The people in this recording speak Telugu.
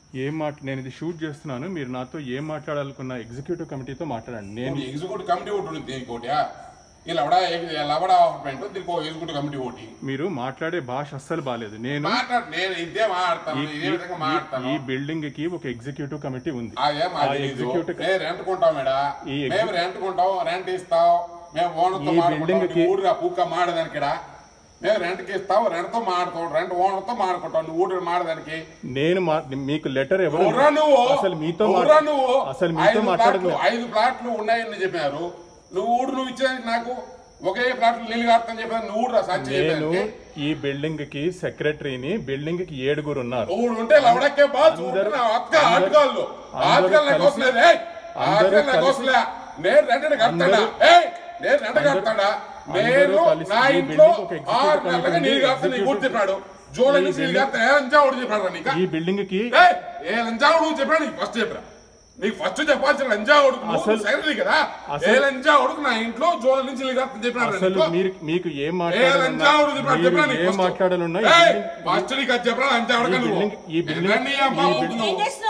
ఏం మాట నేను ఇది షూట్ చేస్తున్నాను మీరు నాతో ఏం మాట్లాడాలనుకున్న ఎగ్జిక్యూటివ్ కమిటీతో మాట్లాడండి నేను ఇంకోటి ఎగ్జిక్యూటివ్ కమిటీ ఒకటి ఉంది దీనికి ఒకటి ఇలా లవడా లవడా ఆఫ్మెంట్ దీనికి ఒక ఎగ్జిక్యూటివ్ కమిటీ ఒకటి మీరు మాట్లాడే భాష అస్సలు బాగాలేదు నేను మాట్లాడు నేను ఇదే మాట్లాడతాను ఈ- ఇదే విధంగా ఈ- మాట్లాడతాను ఈ బిల్డింగ్ కి ఒక ఎగ్జిక్యూటివ్ కమిటీ ఉంది అదే ఆ మాకు తెలీదు executive- మేము రెంట్ కొంటాం మేడ ఈ ex- మేము రెంట్ కొంటాం రెంట్ ఇస్తాం మేము ఓనర్తో ఈ మాడుకుంటాం building కి- నువ్వు ఊరుగా పూక్క మాడదానికి ఇక్కడ మేము రెంట్కి ఇస్తాం రెంట్తో మాడుతాం రెంట్ ఓనర్తో మాడుకుంటాం నువ్వు ఊరు మాడదానికి నేను మా- మీకు లెటర్ ఎవరు ఎవరా నువ్వు అసలు మీతో ఎవరా మాట్లా- నువ్వు అసలు మీతో ఐదు మాట్లాడదు ప్లాట్లు- ఐదు ప్లాట్లు ఉన్నాయని చెప్పారు నువ్వు ఊరు నువ్వు ఇచ్చేదానికి నాకు ఒకే ప్లాట్లు నీళ్ళు కారుతాని చెప్పాను నువ్వు ఊరు సాక్షి నేను చెప్పాను ఈ బిల్డింగ్ కి సెక్రటరీని బిల్డింగ్ కి ఏడుగురు ఉన్నారు ఊరు ఉంటే లవడక్కే బాగా అందరూ- చూడుతున్నా అత్క అందరూ- ఆటగాళ్ళు అందరూ ఆటగాళ్ళు నాకు కలిసి- వస్తలేదు ఏయ్! అందరూ ఆటగాళ్ళు నాకు కలిసి- వస్తలే నేను రెంట్ కడతాడా అందరూ- ఏయ్ నేను రెంట్ కడతాడా నేను కలిసి నా ఈ ఇంట్లో building ఒక executive ఆరు committee నెలలుగా ఉంది. నీళ్ళు కడతా నీకు ఊరు చెప్పాడు జూలై నుంచి నీళ్ళు కడతా ఏ లంచా ఊరు చెప్పాడు నీకు ఈ బిల్డింగ్ కి ఏయ్, ఏ లంజావుడు నువ్వు చెప్పాడు నీకు ఫస్ట్ చెప్పరా నీకు ఫస్ట్ చెప్పాల్సిన లంజావుడు నువ్వు అసలు- సెక్రటరీ కదా ఏ అసలు- లంజావుడుకు నా ఇంట్లో జోల నుంచి నీళ్ళు కడతా చెప్పినాడు అసలు నీకు. మీరు మీకు ఏం ఏ మాట్లాడాలన్నా లంజావుడు చెప్పాడు మీరు చెప్పరా నీకు ఏం first? మాట్లాడాలన్నా ఈ ఏయ్, బిల్డింగ్ ఫస్ట్ నీకు అది చెప్పరా లంజావుడుగా ఈ నువ్వు బిల్డింగ్- ఈ బిల్డింగ్- ఎక్కడన్నీ అమ్మా ఈ ఊపు బిల్డింగ్- నువ్వు. ఏం చేస్తున్నావు